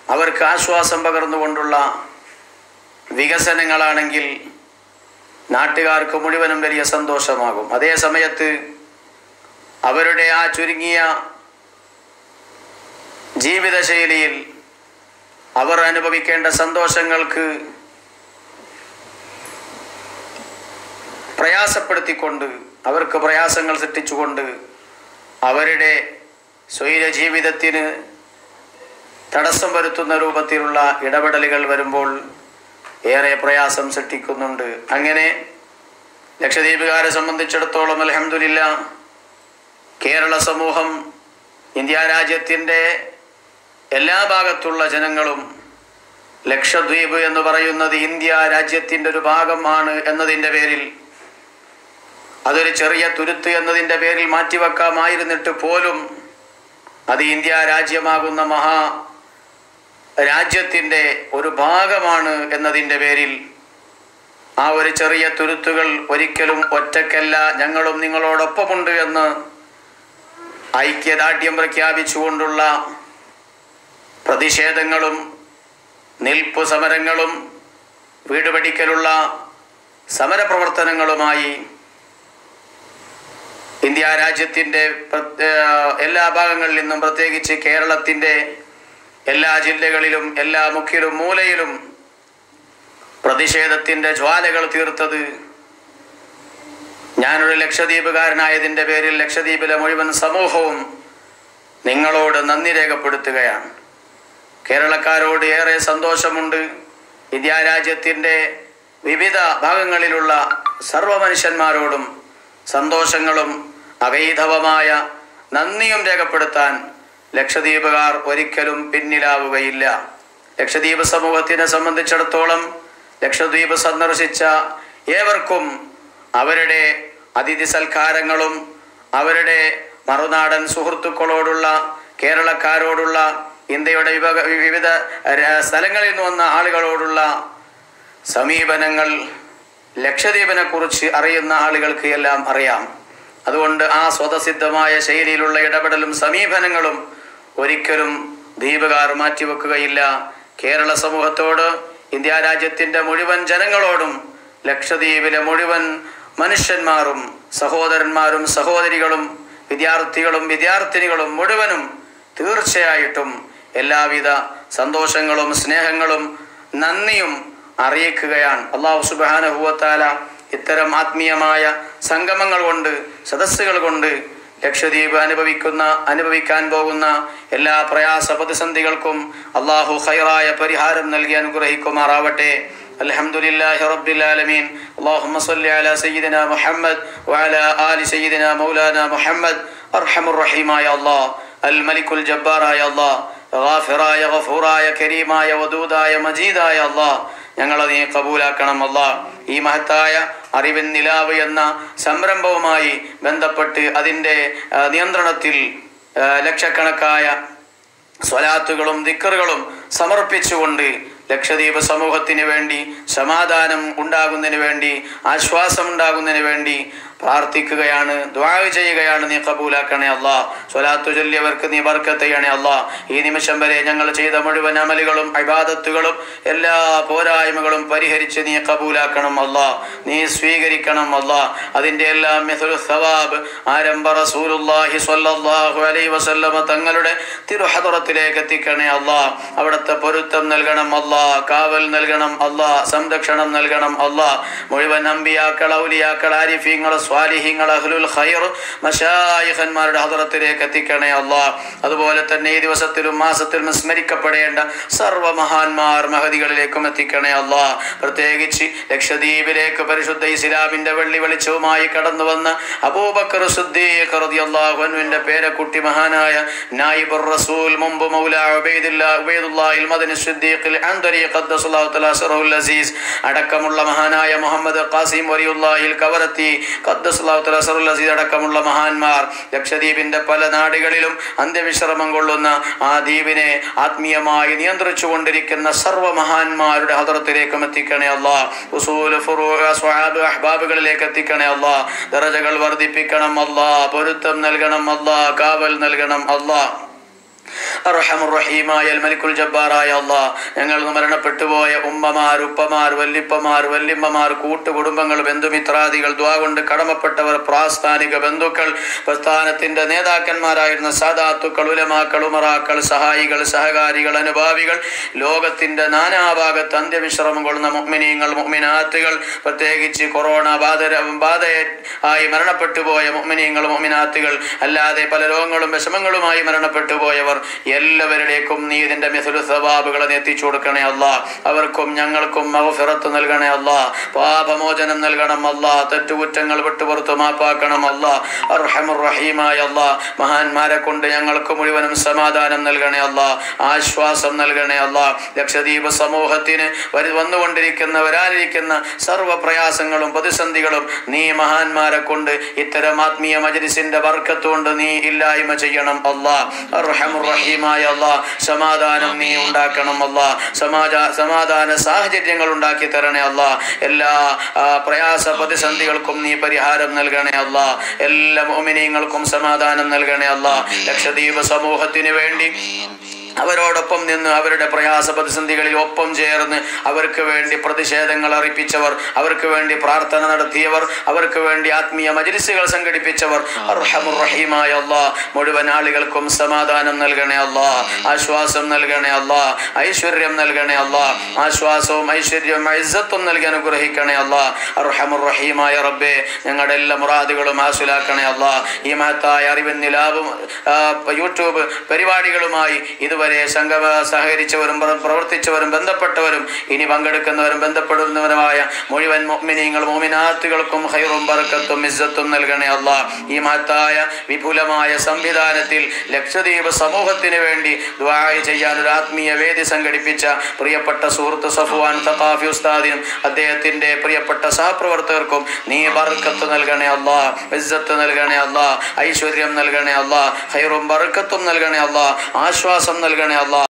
അവർക്ക് ആശ്വാസം പകർന്നുകൊണ്ടുള്ള വികസനങ്ങളാണെങ്കിൽ നാട്ടുകാർക്ക് മുഴുവനും വലിയ സന്തോഷമാകും അതേ സമയത്ത് അവരുടെ ആ ചുരുങ്ങിയ ജീവിതശൈലിയിൽ അവർ അനുഭവിക്കേണ്ട സന്തോഷങ്ങൾക്ക് പ്രയാസപ്പെടുത്തിക്കൊണ്ട് അവർക്ക് പ്രയാസങ്ങൾ സൃഷ്ടിച്ചുകൊണ്ട് അവരുടെ സ്വൈര ജീവിതത്തിന് തടസ്സം വരുത്തുന്ന രൂപത്തിലുള്ള ഇടപെടലുകൾ വരുമ്പോൾ ഏറെ പ്രയാസം സൃഷ്ടിക്കുന്നുണ്ട് അങ്ങനെ ലക്ഷദ്വീപുകാരെ സംബന്ധിച്ചിടത്തോളം അലഹമില്ല കേരള സമൂഹം ഇന്ത്യ രാജ്യത്തിൻ്റെ എല്ലാ ഭാഗത്തുള്ള ജനങ്ങളും ലക്ഷദ്വീപ് എന്ന് പറയുന്നത് ഇന്ത്യ രാജ്യത്തിൻ്റെ ഒരു ഭാഗമാണ് എന്നതിൻ്റെ പേരിൽ അതൊരു ചെറിയ തുരുത്ത് എന്നതിൻ്റെ പേരിൽ മാറ്റിവെക്കാമായിരുന്നിട്ട് പോലും അത് ഇന്ത്യ രാജ്യമാകുന്ന മഹാ രാജ്യത്തിൻ്റെ ഒരു ഭാഗമാണ് എന്നതിൻ്റെ പേരിൽ ആ ഒരു ചെറിയ തുരുത്തുകൾ ഒരിക്കലും ഒറ്റക്കല്ല ഞങ്ങളും നിങ്ങളോടൊപ്പമുണ്ട് എന്ന് ഐക്യദാർഢ്യം പ്രഖ്യാപിച്ചുകൊണ്ടുള്ള പ്രതിഷേധങ്ങളും നിൽപ്പ് സമരങ്ങളും വീട് പഠിക്കലുള്ള സമരപ്രവർത്തനങ്ങളുമായി ഇന്ത്യ രാജ്യത്തിൻ്റെ പ്ര- ഏർ എല്ലാ ഭാഗങ്ങളിൽ നിന്നും പ്രത്യേകിച്ച് കേരളത്തിൻ്റെ എല്ലാ ജില്ലകളിലും എല്ലാ മുക്കിലും മൂലയിലും പ്രതിഷേധത്തിൻ്റെ ജ്വാലകൾ തീർത്തത് ഞാനൊരു ലക്ഷദ്വീപുകാരനായതിൻ്റെ പേരിൽ ലക്ഷദ്വീപിലെ മുഴുവൻ സമൂഹവും നിങ്ങളോട് നന്ദി രേഖപ്പെടുത്തുകയാണ് കേരളക്കാരോട് ഏറെ സന്തോഷമുണ്ട് ഇന്ത്യ രാജ്യത്തിൻ്റെ വിവിധ ഭാഗങ്ങളിലുള്ള സർവ്വ മനുഷ്യന്മാരോടും സന്തോഷങ്ങളും അഗൈധവമായ നന്ദിയും രേഖപ്പെടുത്താൻ ലക്ഷദ്വീപുകാർ ഒരിക്കലും പിന്നിലാവുകയില്ല ലക്ഷദ്വീപ് സമൂഹത്തിനെ സംബന്ധിച്ചിടത്തോളം ലക്ഷദ്വീപ് സന്ദർശിച്ച ഏവർക്കും അവരുടെ അതിഥി സൽക്കാരങ്ങളും അവരുടെ മറുനാടൻ സുഹൃത്തുക്കളോടുള്ള കേരളക്കാരോടുള്ള ഇന്ത്യയുടെ വിവക വിവിധ ര- സ്ഥലങ്ങളിൽ നിന്ന് വന്ന ആളുകളോടുള്ള സമീപനങ്ങൾ ലക്ഷദ്വീപിനെ കുറിച്ച് അറിയുന്ന ആളുകൾക്ക് എല്ലാം അറിയാം അതുകൊണ്ട് ആ സ്വതസിദ്ധമായ ശൈലിയിലുള്ള ഇടപെടലും സമീപനങ്ങളും ഒരിക്കലും ദ്വീപുകാർ മാറ്റിവെക്കുകയില്ല കേരള സമൂഹത്തോട് ഇന്ത്യ രാജ്യത്തിൻ്റെ മുഴുവൻ ജനങ്ങളോടും ലക്ഷദ്വീപിലെ മുഴുവൻ മനുഷ്യന്മാരും സഹോദരന്മാരും സഹോദരികളും വിദ്യാർത്ഥികളും വിദ്യാർത്ഥിനികളും മുഴുവനും തീർച്ചയായിട്ടും എല്ലാവിധ സന്തോഷങ്ങളും സ്നേഹങ്ങളും നന്ദിയും അറിയിക്കുകയാണ് അള്ളാഹു സുബാനഹുവത്താല ഇത്തരം ആത്മീയമായ സംഗമങ്ങൾ കൊണ്ട് സദസ്സുകൾ കൊണ്ട് ലക്ഷദ്വീപ് അനുഭവിക്കുന്ന അനുഭവിക്കാൻ പോകുന്ന എല്ലാ പ്രയാസ പ്രതിസന്ധികൾക്കും അള്ളാഹു ഖൈറായ പരിഹാരം നൽകി അനുഗ്രഹിക്കുമാറാവട്ടെ الحمد لله رب العالمين اللهم صل على سيدنا محمد وعلى آل سيدنا مولانا محمد أرحم الرحيم يا الله الملك الجبار يا الله ഗാഫിറായ ഗഫൂറായ കരീമായ വദൂദായ മജീദായ അള്ളാഹ് ഞങ്ങളെ നീ കബൂലാക്കണം അള്ളാഹ് ഈ മഹത്തായ അറിവിൻ നിലാവ് എന്ന സംരംഭവുമായി ബന്ധപ്പെട്ട് അതിൻ്റെ ആ, നിയന്ത്രണത്തിൽ ആ, ലക്ഷക്കണക്കായ സ്വലാത്തുകളും ദിക്കറുകളും സമർപ്പിച്ചുകൊണ്ട് ലക്ഷദ്വീപ് സമൂഹത്തിന് വേണ്ടി സമാധാനം ഉണ്ടാകുന്നതിന് വേണ്ടി ആശ്വാസം ഉണ്ടാകുന്നതിന് വേണ്ടി പ്രാർത്ഥിക്കുകയാണ് ദ്വാ ചെയ്യുകയാണ് നീ കബൂലാക്കണേ അല്ലാ സ്വലാത്തു ചൊല്ലിയവർക്ക് നീ ബർക്കത്ത് ചെയ്യണേ അല്ലാ ഈ നിമിഷം വരെ ഞങ്ങൾ ചെയ്ത മുഴുവൻ അമലുകളും അബാദത്തുകളും എല്ലാ പോരായ്മകളും പരിഹരിച്ച് നീ കബൂലാക്കണം അല്ലാ നീ സ്വീകരിക്കണം അല്ലാ അതിൻ്റെ എല്ലാം മിഥുൽ സവാബ് ആരംഭ റസൂലുള്ളാഹി സ്വല്ലല്ലാഹു അലൈഹി വസല്ലമ തങ്ങളുടെ തിരുഹദറത്തിലേക്ക് എത്തിക്കണേ അല്ലാ അവിടുത്തെ പൊരുത്തം നൽകണം അല്ലാ കാവൽ നൽകണം അല്ലാ സംരക്ഷണം നൽകണം അല്ലാ മുഴുവൻ അമ്പിയാക്കൾ ഔലിയാക്കൾ ആരിഫീങ്ങൾ സ്വാലിഹീങ്ങൾ അഹ്ലുൽ ഖൈർ മശായിഖന്മാരുടെ ഹദറത്തിലേക്ക് എത്തിക്കണേ അല്ലാ അതുപോലെ തന്നെ ഈ ദിവസത്തിലും മാസത്തിലും സ്മരിക്കപ്പെടേണ്ട സർവ്വ മഹാന്മാർ മഹതികളിലേക്കും എത്തിക്കണേ അല്ലാ പ്രത്യേകിച്ച് ലക്ഷദ്വീപിലേക്ക് പരിശുദ്ധ ഇസ്ലാമിന്റെ വെള്ളി വെളിച്ചവുമായി കടന്നു വന്ന അബൂബക്കർ സുദ്ദീഖ് റളിയല്ലാഹു അൻഹുവിന്റെ പേരക്കുട്ടി മഹാനായ നായിബുർ റസൂൽ മുമ്പ് മൗല ഉബൈദുല്ലാ ഉബൈദുല്ലാഹിൽ മദനി സിദ്ദീഖിൽ അൻദരി ഖദ്ദസല്ലാഹു തആല സിറഹുൽ അസീസ് അടക്കമുള്ള മഹാനായ മുഹമ്മദ് ഖാസിം വലിയുല്ലാഹിൽ കവറത്തി ഖദ്ദസല്ലാഹു തആല സിറഹുൽ അസീസ് അടക്കമുള്ള മഹാന്മാർ ലക്ഷദ്വീപിന്റെ പല നാടുകളിലും അന്ത്യവിശ്രമം കൊള്ളുന്ന ആ ദ്വീപിനെ ആത്മീയമായി നിയന്ത്രിച്ചു കൊണ്ടിരിക്കുന്ന സർവ്വ മഹാന്മാരുടെ ഹദറത്തിലേക്കും എത്തിക്കണേ അല്ലാ ഉസൂൽ ഫുറൂ സ്വഹാബ് അഹ്ബാബുകളിലേക്ക് എത്തിക്കണേ അല്ലാ ദറജകൾ വർദ്ധിപ്പിക്കണം അല്ലാ പൊരുത്തം നൽകണം അല്ലാ കാവൽ നൽകണം അല്ലാ അർഹമുറഹീമായ മലിക്കുൽ ജബ്ബാറായ അള്ളാ ഞങ്ങൾ മരണപ്പെട്ടു പോയ ഉമ്മമാർ ഉപ്പമാർ വല്ലിപ്പമാർ വല്ലിമ്മമാർ കൂട്ടുകുടുംബങ്ങൾ ബന്ധുമിത്രാദികൾ ദ്വാ കൊണ്ട് കടമപ്പെട്ടവർ പ്രാസ്ഥാനിക ബന്ധുക്കൾ പ്രസ്ഥാനത്തിന്റെ നേതാക്കന്മാരായിരുന്ന സാദാത്തുക്കൾ ഉലമാക്കൾ ഉമറാക്കൾ സഹായികൾ സഹകാരികൾ അനുഭാവികൾ ലോകത്തിന്റെ നാനാഭാഗത്ത് അന്ത്യവിശ്രമം കൊള്ളുന്ന മുഅ്മിനീങ്ങൾ മുഅ്മിനാത്തുകൾ പ്രത്യേകിച്ച് കൊറോണ ബാധ ബാധ ആയി മരണപ്പെട്ടു പോയ മുഅ്മിനീങ്ങൾ മുഅ്മിനാത്തുകൾ അല്ലാതെ പല രോഗങ്ങളും വിഷമങ്ങളുമായി മരണപ്പെട്ടു പോയവർ എല്ലാവരുടേക്കും നീ ഇതിന്റെ മിഥുലു സവാബുകളെ എത്തിച്ചു കൊടുക്കണേ അല്ല അവർക്കും ഞങ്ങൾക്കും മഹഫിറത്ത് നൽകണേ അല്ല പാപമോചനം നൽകണം അല്ല തെറ്റുകുറ്റങ്ങൾ വിട്ടുപുറത്ത് മാപ്പാക്കണം അല്ല അർഹമുറഹീമായ അല്ല മഹാന്മാരെ കൊണ്ട് ഞങ്ങൾക്ക് മുഴുവനും സമാധാനം നൽകണേ അല്ല ആശ്വാസം നൽകണേ അല്ല ലക്ഷദ്വീപ് സമൂഹത്തിന് വരു വന്നുകൊണ്ടിരിക്കുന്ന വരാനിരിക്കുന്ന സർവ്വ പ്രയാസങ്ങളും പ്രതിസന്ധികളും നീ മഹാന്മാരെ കൊണ്ട് ഇത്തരം ആത്മീയ മജലിസിന്റെ വർക്കത്ത് കൊണ്ട് നീ ഇല്ലായ്മ ചെയ്യണം അല്ലാ റഹീമായ അല്ലാ സമാധാനം നീ ഉണ്ടാക്കണം അല്ലാ സമാജ സമാധാന സാഹചര്യങ്ങൾ ഉണ്ടാക്കി തരണേ അല്ലാ എല്ലാ ആ, പ്രയാസ പ്രതിസന്ധികൾക്കും നീ പരിഹാരം നൽകണേ അല്ലാ എല്ലാ മോമിനിയങ്ങൾക്കും സമാധാനം നൽകണേ അല്ലാ ലക്ഷദ്വീപ് സമൂഹത്തിന് വേണ്ടി അവരോടൊപ്പം നിന്ന് അവരുടെ പ്രയാസ പ്രതിസന്ധികളിൽ ഒപ്പം ചേർന്ന് അവർക്ക് വേണ്ടി പ്രതിഷേധങ്ങൾ അറിയിപ്പിച്ചവർ അവർക്ക് വേണ്ടി പ്രാർത്ഥന നടത്തിയവർ അവർക്ക് വേണ്ടി ആത്മീയ മജിലിസുകൾ സംഘടിപ്പിച്ചവർ റഹീമായ അല്ലാ മുഴുവൻ ആളുകൾക്കും സമാധാനം നൽകണേ അല്ലാ ആശ്വാസം നൽകണേ അല്ലാ ഐശ്വര്യം നൽകണേ അല്ലാ ആശ്വാസവും ഐശ്വര്യവും ഐസത്തും നൽകി അനുഗ്രഹിക്കണേ അല്ലാ റഹീമായ റബ്ബേ ഞങ്ങളുടെ എല്ലാ മുറാദുകളും ആസുലാക്കണേ അല്ലാ ഈ മഹത്തായ അറിവിൻ നിലാവും ആ, യൂട്യൂബ് പരിപാടികളുമായി ഇതുവരെ സംഘ സഹകരിച്ചവരും പ്ര- പ്രവർത്തിച്ചവരും ബന്ധപ്പെട്ടവരും ഇനി പങ്കെടുക്കുന്നവരും ബന്ധപ്പെടുന്നവരുമായ മുഴുവൻ മോമിനിയങ്ങൾ മോമിനാത്തുകൾക്കും ഹൈറും ബർക്കത്തും ഇസ്സത്തും നൽകണേ അല്ല ഈ മഹത്തായ വിപുലമായ സംവിധാനത്തിൽ ലക്ഷദ്വീപ് സമൂഹത്തിന് വേണ്ടി ദ്വായ ചെയ്യാൻ ഒരു ആത്മീയ വേദി സംഘടിപ്പിച്ച പ്രിയപ്പെട്ട സുഹൃത്ത് സഫുവാൻ തഖാഫി ഉസ്താദിനും അദ്ദേഹത്തിന്റെ പ്രിയപ്പെട്ട സഹപ്രവർത്തകർക്കും നീ ബർക്കത്ത് നൽകണേ അല്ല ഇസ്സത്ത് നൽകണേ അല്ല ഐശ്വര്യം നൽകണേ അല്ല ഹൈറും ബർക്കത്തും നൽകണേ അല്ല ആശ്വാസം നൽകണേ അല്ല